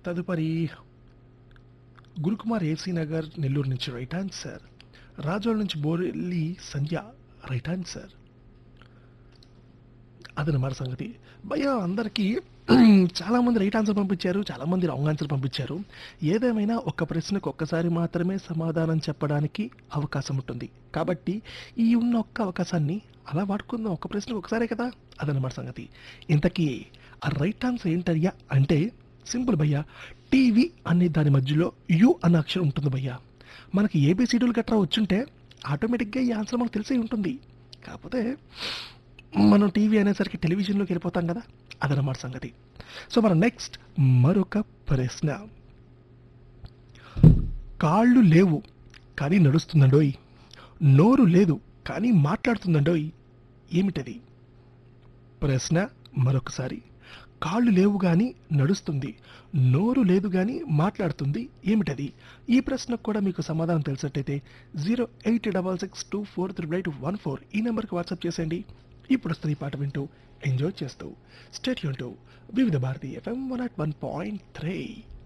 తదుపరి గురుకుమార్ ఏసీ నగర్ నెల్లూరు నుంచి right answer Razole నుంచి బోరెల్లి సంధ్య రైట్ ఆన్సర్ అదనమాట సంగతి భయ్య అందరికీ చాలా మంది రైట్ ఆన్సర్ పంపించారు చాలా మంది రాంగ్ ఆన్సర్ పంపించారు ఏదేమైనా ఒక్క ప్రశ్నకు ఒక్కసారి మాత్రమే సమాధానం చెప్పడానికి అవకాశం ఉంటుంది కాబట్టి ఈ ఉన్న ఒక్క అవకాశాన్ని అలా వాడుకుందాం ఒక్క ప్రశ్నకు ఒకసారే కదా అదనమాట సంగతి ఇంతకీ ఆ రైట్ ఆన్సర్ ఏంటయ్యా అంటే సింపుల్ భయ్యా టీవీ అనే దాని మధ్యలో యు అన్న అక్షరం ఉంటుంది భయ్యా మనకి ఏబిసిడీలు గట్రా వచ్చుంటే ఆటోమేటిక్గా ఈ ఆన్సర్ మనకు తెలిసే ఉంటుంది కాకపోతే మనం టీవీ అనేసరికి టెలివిజన్లోకి వెళ్ళిపోతాం కదా అదనమాట సంగతి సో మన నెక్స్ట్ మరొక ప్రశ్న కాళ్ళు లేవు కానీ నడుస్తుందండోయ్ నోరు లేదు కానీ మాట్లాడుతుందండోయ్ ఏమిటది ప్రశ్న మరొకసారి కాళ్ళు లేవు కానీ నడుస్తుంది నోరు లేదు కానీ మాట్లాడుతుంది ఏమిటది ఈ ప్రశ్నకు కూడా మీకు సమాధానం తెలిసినట్టయితే zero eight double six two four triple eight one four ఈ నెంబర్కి వాట్సాప్ చేసేయండి ఇప్పుడు వస్తుంది ఈ పాట వింటూ ఎంజాయ్ చేస్తూ స్టేట్ యూన్ Vividh Bharati FM one at one point three